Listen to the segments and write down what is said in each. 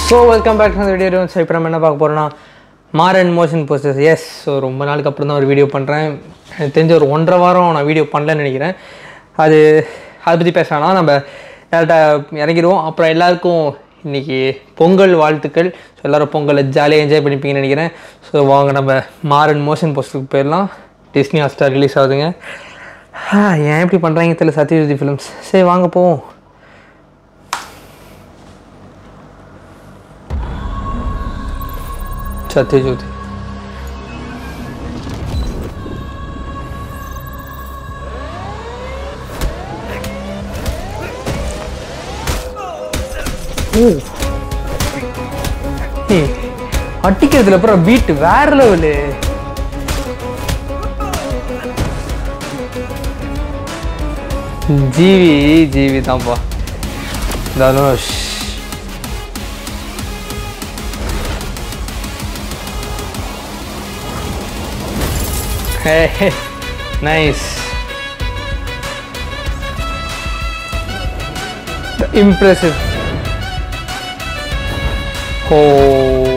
So welcome back to video so இப்போ நம்ம என்ன பார்க்க போகிறோம்னா மாரன் மோஷன் போஸ்டர்ஸ் எஸ் ஸோ ரொம்ப நாளுக்கு அப்புறம் தான் ஒரு வீடியோ பண்ணுறேன் எனக்கு தெரிஞ்ச ஒரு ஒன்றரை வாரம் நான் வீடியோ பண்ணலன்னு நினைக்கிறேன் அது அதை பற்றி பேசலாம் நம்ம டேரெக்டாக இறங்கிடுவோம் அப்புறம் எல்லாருக்கும் இன்றைக்கி பொங்கல் வாழ்த்துக்கள் ஸோ எல்லோரும் பொங்கலை ஜாலியாக என்ஜாய் பண்ணிப்பீங்கன்னு நினைக்கிறேன் ஸோ வாங்க நம்ம மாரன் மோஷன் போஸ்டருக்கு போயிடலாம் டிஸ்னி ஹாட்ஸ்டார் ரிலீஸ் ஆகுதுங்க ஆ, ஏன் இப்படி பண்ணுறாங்க தெரியல சத்யஜிதி ஃபிலிம்ஸ் சரி வாங்க போவோம் சத்யஜோதி ஓ ஏய், அடிக்கிறதுல அப்புறம் பீட் வேற லெவலு ஜீவி ஜீவி தான்ப்பா Dhanush Hey, nice. Impressive. Oh.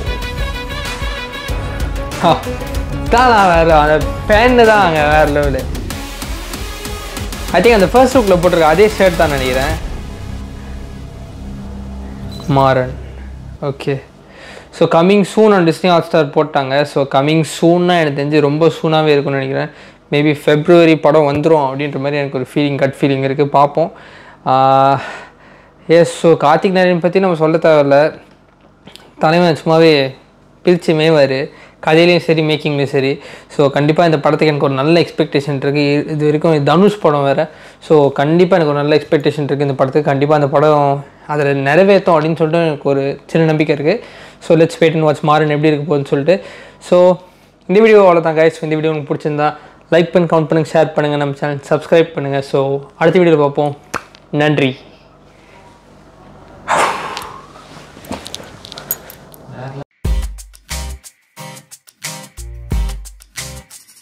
தான் வேறு அந்த பேன்னு தான் அங்கே வேறு லெவலு ஐ திங்க் அந்த ஃபர்ஸ்ட் லுக்கில் போட்டிருக்க அதே ஷர்ட் தான் நினைக்கிறேன் Maaran okay so coming soon on Disney Hotstar போட்டாங்க ஸோ கம்மிங் சூன்னா எனக்கு தெரிஞ்சு ரொம்ப சூனாகவே இருக்கும்னு நினைக்கிறேன் மேபி ஃபெப்ரவரி படம் வந்துடும் அப்படின்ற மாதிரி எனக்கு ஒரு ஃபீலிங் கட் ஃபீலிங் இருக்குது பார்ப்போம் எஸ் ஸோ கார்த்திக் நாராயண் பற்றி நம்ம சொல்ல தேவையில்ல தலைவன் சும்மாவே பிரித்து மேவார் கதையிலையும் சரி மேக்கிங்லேயும் சரி ஸோ கண்டிப்பாக இந்த படத்துக்கு எனக்கு ஒரு நல்ல எக்ஸ்பெக்டேஷன் இருக்குது இது வரைக்கும் இது தனுஷ் படம் வேறு ஸோ கண்டிப்பாக எனக்கு ஒரு நல்ல எக்ஸ்பெக்டேஷன் இருக்குது இந்த படத்துக்கு கண்டிப்பாக அந்த படம் அதில் நிறைவேற்றும் அப்படின்னு சொல்லிட்டு எனக்கு ஒரு சின்ன நம்பிக்கை இருக்குது so let's wait and watch Maaran எப்படி இருக்க போகுதுன்னு சொல்லிட்டு ஸோ இந்த வீடியோ அவ்வளோதான் கைஸ் இந்த வீடியோ உங்களுக்கு பிடிச்சிருந்தா லைக் பண்ணி கவுண்ட் பண்ணுங்கள் ஷேர் பண்ணுங்கள் நம்ம சேனல் சப்ஸ்கிரைப் பண்ணுங்கள் ஸோ அடுத்த வீடியோவில் பார்ப்போம் நன்றி